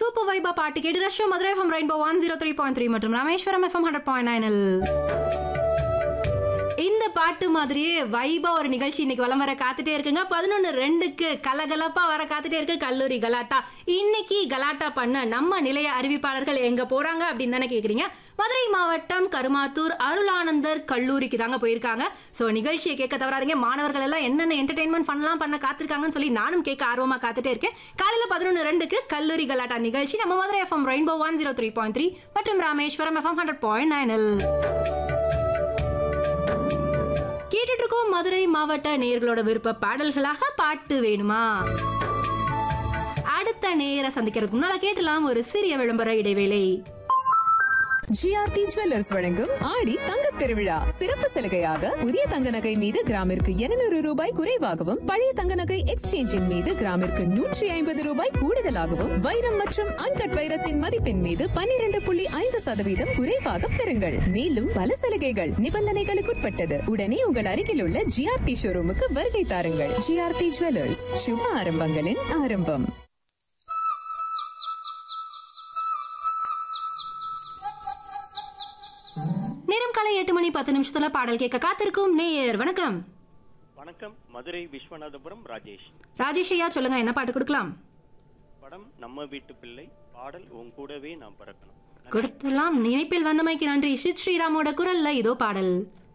super வைபா பாட்டு கேட்டு ரஷ்யா Madurai FM rainbow one zero three point three மற்றும் ராமேஸ்வரம் எஃப்எம் ஹண்ட்ரட் பாயிண்ட் நைனில் இந்த பாட்டு மாதிரியே வைபா ஒரு நிகழ்ச்சி இன்னைக்கு வலம் வர காத்துட்டே இருக்குங்க பதினொன்று ரெண்டுக்கு கலகலப்பா வர காத்துட்டே இருக்கு கல்லூரி கலாட்டா இன்னைக்கு கலாட்டா பண்ண நம்ம நிலைய அறிவிப்பாளர்கள் எங்க போறாங்க அப்படின்னு தானே கேக்குறீங்க மதுரை மாவட்டம் கருமாத்தூர் அருளானந்தர் கல்லூரிக்கு தாங்க போயிருக்காங்க ஸோ நிகழ்ச்சியை கேட்க தவறாதீங்க மாணவர்கள் எல்லாம் என்னென்ன என்டர்டைன்மெண்ட் பண்ணலாம் பண்ண காத்திருக்காங்கன்னு சொல்லி நானும் கேட்க ஆர்வமா காத்துட்டே இருக்கேன் காலையில பதினொன்று ரெண்டுக்கு கல்லூரி கலாட்டா நிகழ்ச்சி நம்ம Madurai FM rainbow one zero three point three மற்றும் ராமேஸ்வரம் எஃப்எம் ஹண்ட்ரட் பாயிண்ட் நைனில் கேட்டுட்டு இருக்கோம் மதுரை மாவட்ட நேயர்களோட விருப்ப பாடல்களாக பாட்டு வேணுமா அடுத்த நேர சந்திக்கிறதுக்கு முன்னால கேட்டலாம் ஒரு சிறிய விளம்பர இடைவேளை ஜிஆர்டி ஜுவல்லர்ஸ் வழங்கும் ஆடி தங்க திருவிழா சிறப்பு சலுகையாக புதிய தங்க நகை மீது கிராமிற்கு 200 ரூபாய் குறைவாகவும் பழைய தங்க நகை எக்ஸ்சேஞ்சின் மீது கிராமிற்கு நூற்றி ஐம்பது ரூபாய் கூடுதலாகவும் வைரம் மற்றும் அன்கட் வைரத்தின் மதிப்பின் மீது 12.5% புள்ளி ஐந்து சதவீதம் குறைவாக பெறுங்கள் மேலும் பல சலுகைகள் நிபந்தனைகளுக்குட்பட்டது உடனே உங்கள் அருகில் உள்ள ஜிஆர்டி ஷோரூமுக்கு வருகை தாருங்கள் ஜிஆர்டி ஜுவல்லர்ஸ் சுப ஆரம்பங்களின் ஆரம்பம் நேரம் காலை எட்டு மணி பத்து நிமிஷத்துல பாடல் கேட்க காத்திருக்கும் நேயர் வணக்கம் வணக்கம் மதுரை விஸ்வநாதபுரம் ராஜேஷ் ராஜேஷ் ஐயா சொல்லுங்க என்ன பாட்டு கொடுக்கலாம் படம் நம்ம வீட்டு பிள்ளை பாடல் உன் கூடவே நாம் பறக்கணும் கொடுத்துலாம் நினைப்பில் வந்தமைக்கு நன்றி ஸ்ரீ ஸ்ரீராமோட குரல்ல இதோ பாடல்